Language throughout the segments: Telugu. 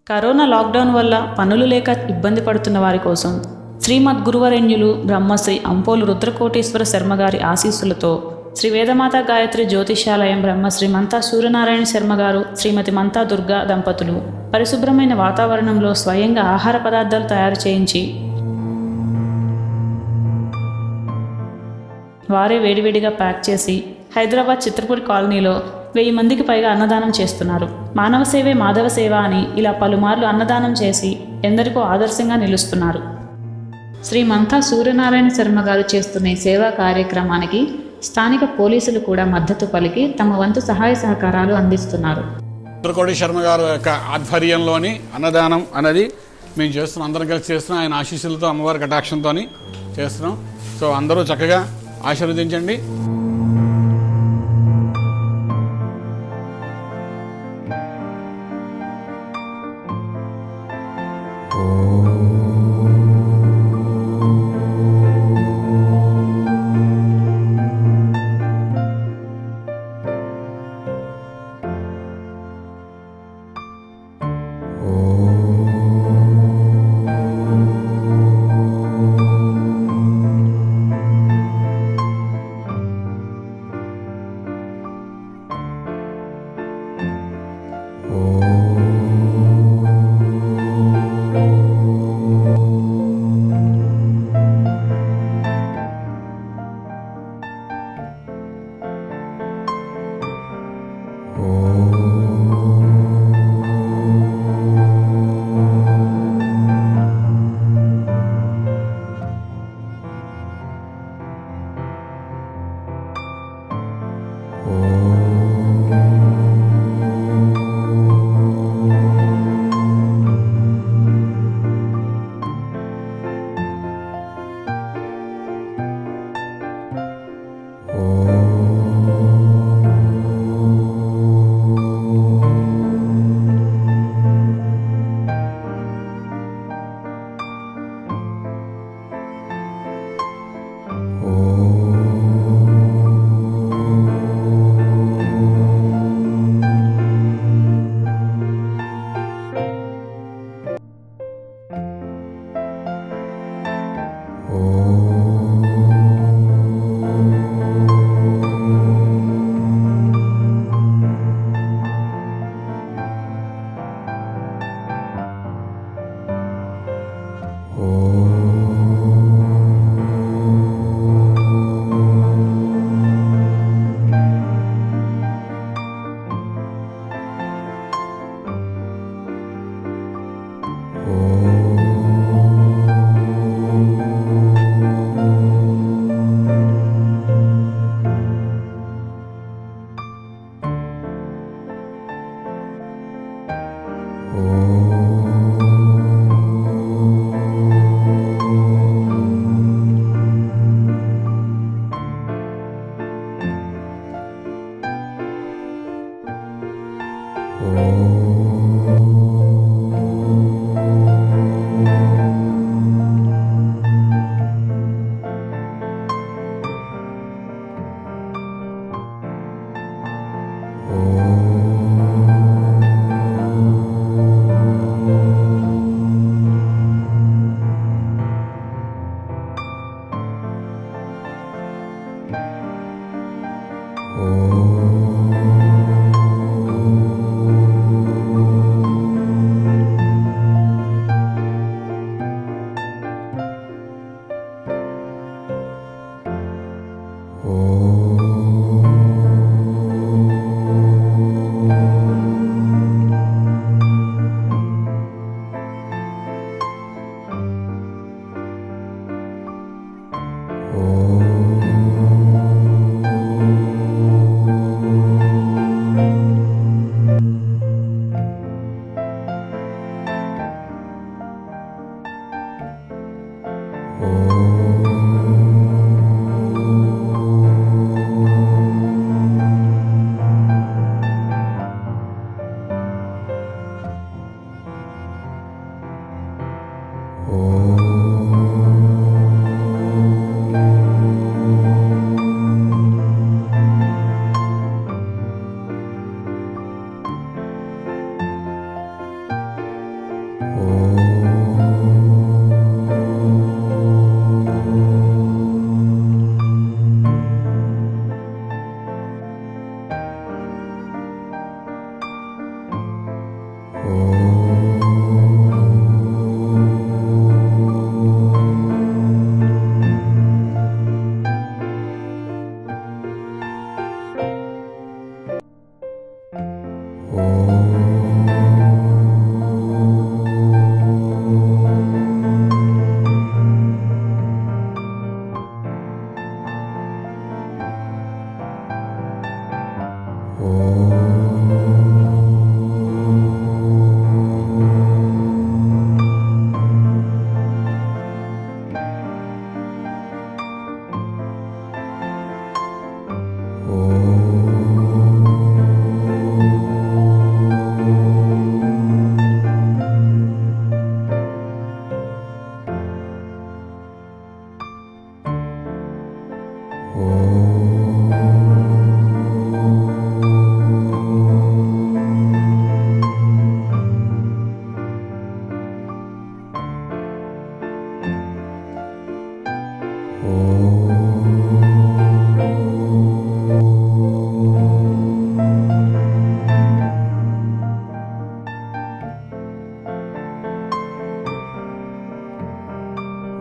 కరోనా లాక్డౌన్ వల్ల పనులు లేక ఇబ్బంది పడుతున్న వారి కోసం శ్రీమద్ గురువరెణ్యులు బ్రహ్మశ్రీ అంపోలు రుద్రకోటేశ్వర శర్మ గారి ఆశీస్సులతో శ్రీ వేదమాత గాయత్రి జ్యోతిషాలయం బ్రహ్మశ్రీ మంతా సూర్యనారాయణ శర్మ గారు శ్రీమతి మంతా దుర్గా దంపతులు పరిశుభ్రమైన వాతావరణంలో స్వయంగా ఆహార పదార్థాలు తయారు చేయించి వారే వేడివేడిగా ప్యాక్ చేసి హైదరాబాద్ చిత్రపూడి కాలనీలో వెయ్యి మందికి పైగా అన్నదానం చేస్తున్నారు మానవ సేవే మాధవ సేవ అని ఇలా పలుమార్లు అన్నదానం చేసి ఎందరికో ఆదర్శంగా నిలుస్తున్నారు శ్రీ మంతా సూర్యనారాయణ శర్మ గారు చేస్తున్న ఈ సేవా కార్యక్రమానికి స్థానిక పోలీసులు కూడా మద్దతు పలికి తమ వంతు సహాయ సహకారాలు అందిస్తున్నారు రుద్రకోటి శర్మ గారు యొక్క ఆధ్వర్యంలోని అన్నదానం అనేది మేము చేస్తున్నాం అందరం కలిసి చేస్తున్నాం ఆయన ఆశీస్సులతో అమ్మవారి కటాక్షంతో చేస్తున్నాం సో అందరూ చక్కగా ఆశీర్వదించండి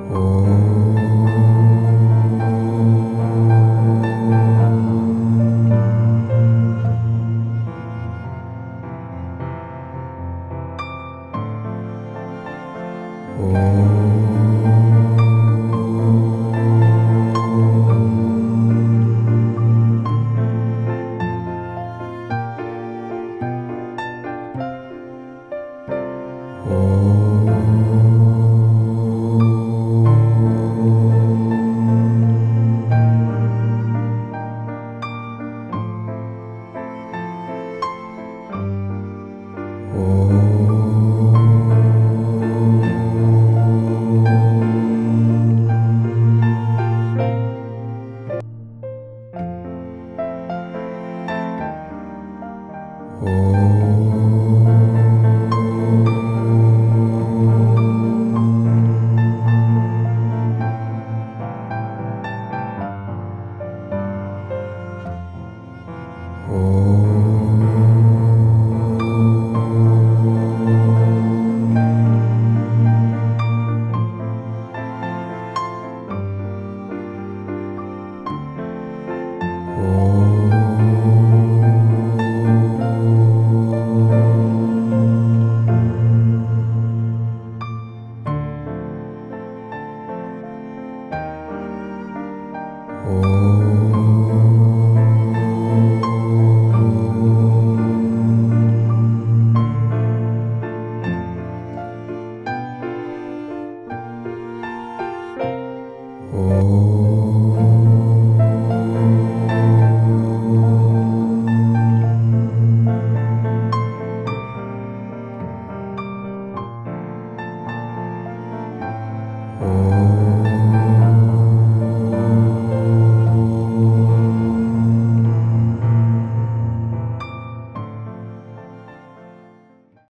ఓం